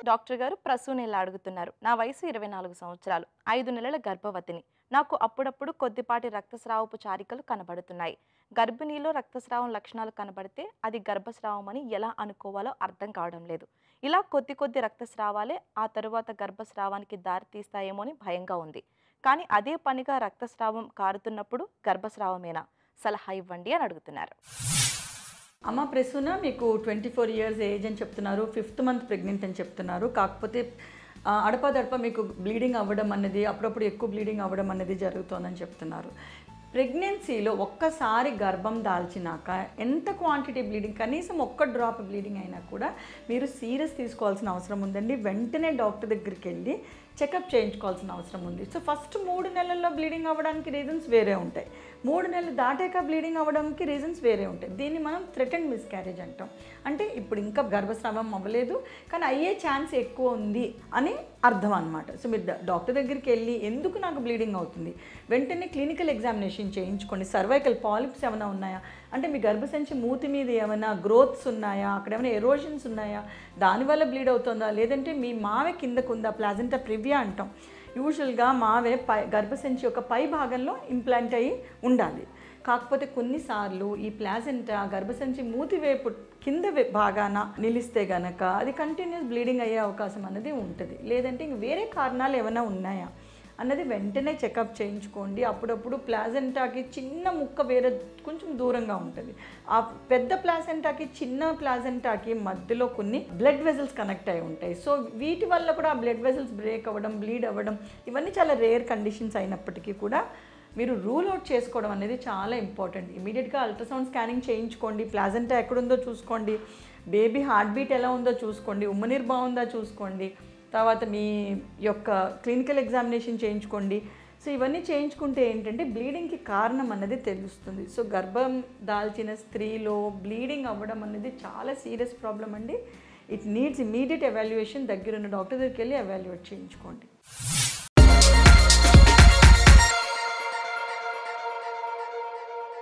doctor గారు ప్రసూన్ ఇలా అడుగుతున్నారు నా వయసు ఇరవై నాలుగు సంవత్సరాలు ఐదు నెలల గర్భవతిని నాకు అప్పుడప్పుడు కొద్దిపాటి రక్తస్రావపు చారికలు కనబడుతున్నాయి గర్భిణీలో రక్తస్రావం లక్షణాలు కనబడితే అది గర్భస్రావం అని ఎలా అనుకోవాలో అర్థం కావడం లేదు ఇలా కొద్ది కొద్ది రక్తస్రావాలే ఆ తరువాత గర్భస్రావానికి దారి తీస్తాయేమో అని భయంగా ఉంది కానీ అదే పనిగా రక్తస్రావం కారుతున్నప్పుడు గర్భస్రావమేనా సలహా ఇవ్వండి అని అడుగుతున్నారు అమ్మ ప్రసూన మీకు ట్వంటీ ఫోర్ ఇయర్స్ ఏజ్ అని చెప్తున్నారు ఫిఫ్త్ మంత్ ప్రెగ్నెంట్ అని చెప్తున్నారు కాకపోతే ఆ, అడపాదడప మీకు బ్లీడింగ్ అవ్వడం అన్నది అప్పుడప్పుడు ఎక్కువ బ్లీడింగ్ అవ్వడం అనేది జరుగుతోందని చెప్తున్నారు ప్రెగ్నెన్సీలో ఒక్కసారి గర్భం దాల్చినాక ఎంత క్వాంటిటీ బ్లీడింగ్ కనీసం ఒక్క డ్రాప్ బ్లీడింగ్ అయినా కూడా మీరు సీరియస్ తీసుకోవాల్సిన అవసరం ఉందండి వెంటనే డాక్టర్ దగ్గరికి వెళ్ళి చెకప్ చేయించుకోవాల్సిన అవసరం ఉంది సో ఫస్ట్ మూడు నెలల్లో బ్లీడింగ్ అవ్వడానికి రీజన్స్ వేరే ఉంటాయి మూడు నెలలు దాటాక బ్లీడింగ్ అవ్వడానికి రీజన్స్ వేరే ఉంటాయి దీన్ని మనం థ్రెటన్ మిస్క్యారేజ్ అంటాం అంటే ఇప్పుడు ఇంకా గర్భస్రావం అవ్వలేదు కానీ అయ్యే ఛాన్స్ ఎక్కువ ఉంది అని అర్థం అనమాట సో మీరు డా- డాక్టర్ దగ్గరికి వెళ్ళి ఎందుకు నాకు బ్లీడింగ్ అవుతుంది వెంటనే క్లినికల్ ఎగ్జామినేషన్ చేయించుకోండి సర్వైకల్ పాలిప్స్ ఏమైనా ఉన్నాయా అంటే మీ గర్భసంచి మూతి మీద ఏమైనా గ్రోత్స్ ఉన్నాయా అక్కడ ఏమైనా ఎరోషన్స్ ఉన్నాయా దానివల్ల బ్లీడ్ అవుతుందా లేదంటే మీ మావే కిందకు ఉందా ప్లాజెంటా ప్రివియా అంటాం యూజువల్గా మావే పై గర్భసంచి యొక్క పై భాగంలో ఇంప్లాంట్ అయ్యి ఉండాలి కాకపోతే కొన్నిసార్లు ఈ ప్లాజెంటా గర్భసంచి మూతి వైపు కింద వే- భాగాన నిలిస్తే గనక అది కంటిన్యూస్ బ్లీడింగ్ అయ్యే అవకాశం అనేది ఉంటుంది లేదంటే ఇంక వేరే కారణాలు ఏమైనా ఉన్నాయా అన్నది వెంటనే చెకప్ చేయించుకోండి అప్పుడప్పుడు ప్లాజెంటాకి చిన్న ముక్క వేరే కొంచెం దూరంగా ఉంటుంది ఆ పెద్ద ప్లాజెంటాకి చిన్న ప్లాజెంటాకి మధ్యలో కొన్ని బ్లడ్ వెజల్స్ కనెక్ట్ అయి ఉంటాయి సో వీటి వల్ల కూడా ఆ బ్లడ్ వెజల్స్ బ్రేక్ అవ్వడం బ్లీడ్ అవ్వడం ఇవన్నీ చాలా రేర్ కండిషన్స్ అయినప్పటికీ కూడా మీరు రూల్ అవుట్ చేసుకోవడం అనేది చాలా ఇంపార్టెంట్ ఇమీడియట్గా అల్ట్రాసౌండ్ స్కానింగ్ చేయించుకోండి ప్లాజెంటా ఎక్కడుందో చూసుకోండి బేబీ హార్ట్ బీట్ ఎలా ఉందో చూసుకోండి ఉమ్మనీరు బాగుందా చూసుకోండి తర్వాత మీ యొక్క క్లినికల్ ఎగ్జామినేషన్ చేయించుకోండి సో ఇవన్నీ చేయించుకుంటే ఏంటంటే బ్లీడింగ్కి కారణం అన్నది తెలుస్తుంది సో గర్భం దాల్చిన స్త్రీలో బ్లీడింగ్ అవ్వడం అనేది చాలా సీరియస్ ప్రాబ్లం అండి ఇట్ నీడ్స్ ఇమీడియట్ ఎవాల్యుయేషన్ దగ్గరున్న డాక్టర్ దగ్గరికి వెళ్ళి ఎవాల్యుయేట్ చేయించుకోండి